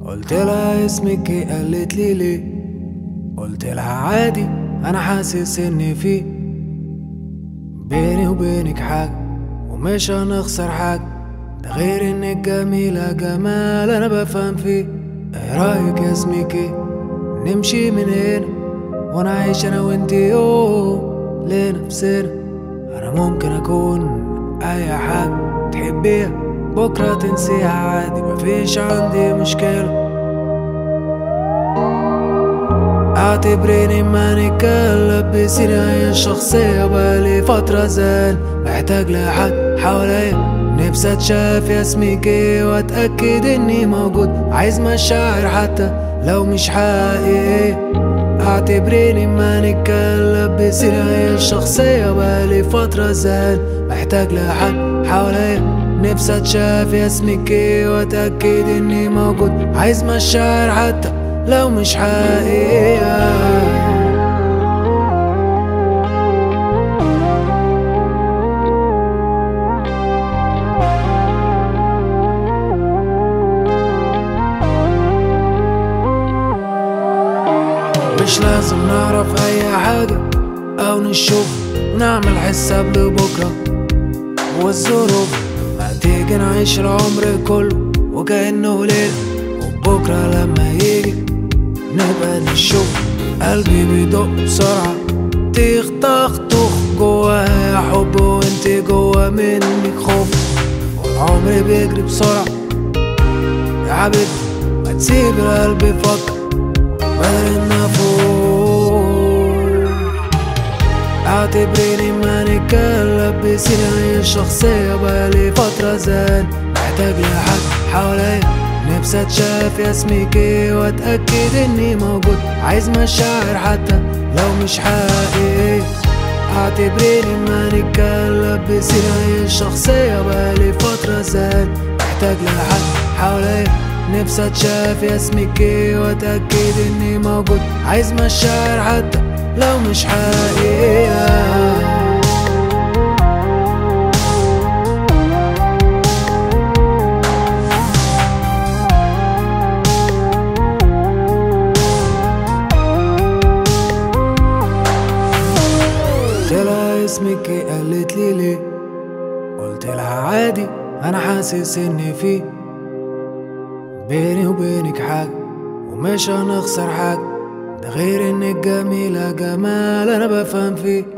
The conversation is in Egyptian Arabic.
قلت لها اسمك ايه قالت لي ليه قلت لها عادي انا حاسس ان في بيني وبينك حاجة ومش هنخسر حاجة ده غير انك جميلة جمال انا بفهم فيه ايه رايك يا اسمك ايه نمشي من هنا وانا عايش انا وانتي يوم لنفسنا انا ممكن اكون اي حاجة تحبيها بكرة تنسيها عادي مفيش عندي مشكلة اعتبريني ما نتكلم بسيرة الشخصية بقالي فترة زال محتاج لحد حواليا نفسي اتشاف يا اسمك ايه واتأكد اني موجود عايز مشاعر حتى لو مش حقيقية اعتبريني ما نتكلم بسيرة الشخصية بقالي فترة زال محتاج لحد حواليا نفسي اتشاف يا اسمك ايه واتأكد اني موجود عايز مشاعر حتى لو مش حقيقية مش لازم نعرف اي حاجة او نشوف ونعمل حساب لبكرة والظروف ما تيجي نعيش العمر كله وكأنه ليلة وبكرة لما يجي نبقى نشوف قلبي بيدق بسرعة تيخ طخ طخ جواها حب وانت جوا منك خوف والعمر بيجري بسرعة يا حبيبتي ما تسيب القلب يفكر بدل النفوق اعتبريني ما نتكلم بسيرة الشخصية بقالي فترة زان محتاج لحد حواليا نفسي اتشاف يا اسمك ايه واتأكد اني موجود عايز مشاعر حتى لو مش حقيقية اعتبريني ما نتكلم بسيرة الشخصية بقالي فترة زان محتاج لحد حواليا نفسي اتشاف يا اسمك ايه واتأكد اني موجود عايز مشاعر حتى لو مش حقيقية قلت لها اسمك ايه قالت لي ليه قلت لها عادي انا حاسس ان في بيني وبينك حاجة ومش هنخسر حاجة ده غير انك جميلة جمال انا بفهم فيه